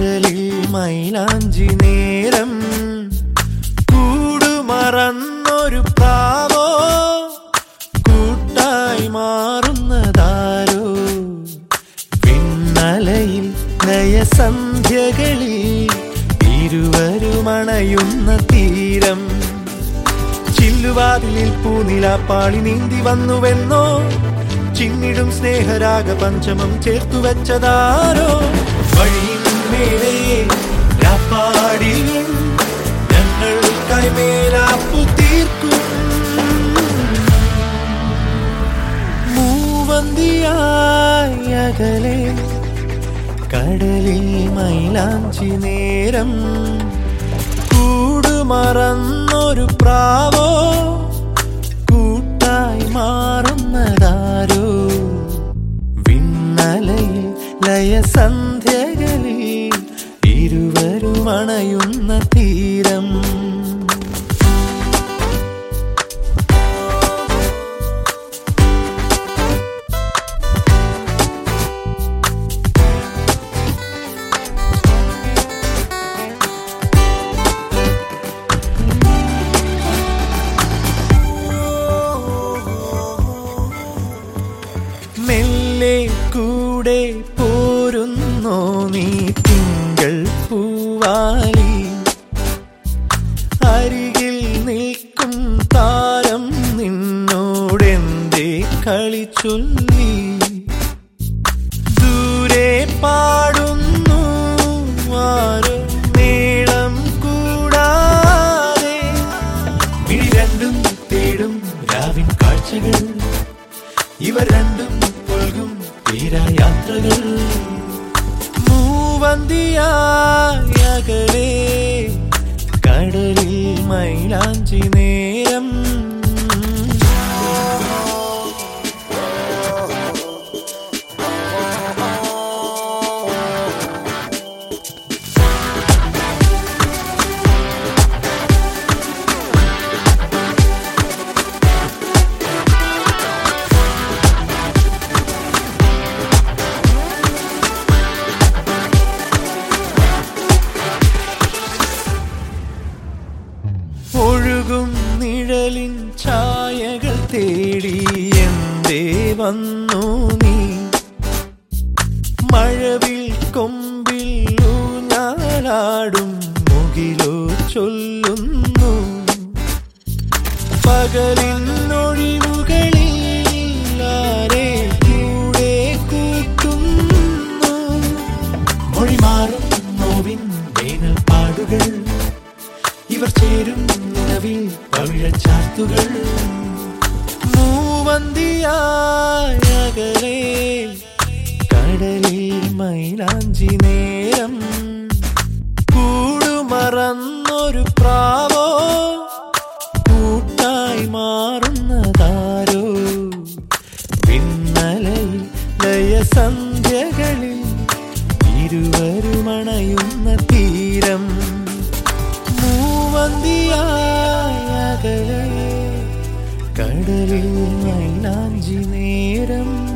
കടലിൽ മൈലാഞ്ചി നേരം കൂടുമറന്നൊരു പ്രാവോ കൂട്ടായി മാറുന്നതാരോ പിന്നലയിൽ ലയസന്ധ്യകളിൽ ഇരുവരുമണയുന്ന തീരം ചില്ലുവാതിലിൽ പൂനിലാപ്പാളി നീന്തി വന്നുവെന്നോ ചിന്നിടും സ്നേഹരാഗ പഞ്ചമം ചേർത്തു വെച്ചതാരോ വഴിയിന്മേലെ രാപ്പാടിൽ ഞങ്ങൾ കൈമേലാപ്പു തീർക്കും മൂവന്തിയായി അകലെ കടലിൽ മൈലാഞ്ചി നേരം കൂടുമറന്നൊരു പ്രാവോ കൂട്ടായി മാറുന്നതാരോ വിണ്ണലയിൽ ലയസന്ധ്യകളിൽ ഇരുവരും അണയുന്ന തീരം മെല്ലെ കൂടെ പോരുന്നോ നീ തിങ്കൾ പൂവാലി അരികിൽ നിൽക്കും താരം നിന്നോടെന്തേ കളി ചൊല്ലി ദൂരെ പാടുന്നു ആരോ മേളം കൂടാതെ മിഴി രണ്ടും തേടും രാവിൻ കാഴ്ചകൾ ഇവർ രണ്ടും പൊൽകും തീരായാത്രകൾ മൂവന്തിയായ അകലെ കടലിൽ മൈലാഞ്ചി നേരം ഒഴുകും നിഴലിൻ ഛായകൾ തേടി എന്തേ വന്നു നീ മഴവിൽ കൊമ്പിൽ ഊഞ്ഞാലാടും മുകിലോ ചൊല്ലുന്നു പകലിൻ ഒഴിവുകളിൽ ആരെ കൂടെ കൂട്ടുന്നു മൊഴി മാറും നോവിൻ വേനൽ പാടുകൾ ഇവർ ചേരും നിലവിൽ പവിഴച്ചാർത്തുകൾ മൂവന്തിയായ അകലെ കടലിൽ മൈലാഞ്ചി നേരം കൂടുമറന്നൊരു പ്രാവോ കൂട്ടായി മാറുന്നതാരോ പിന്നലയിൽ ലയസന്ധ്യകളിൽ ഇരുവരുമണയുന്ന തീരം മൂവന്തിയായ അകലെ കടലിൽ മൈലാഞ്ചി നേരം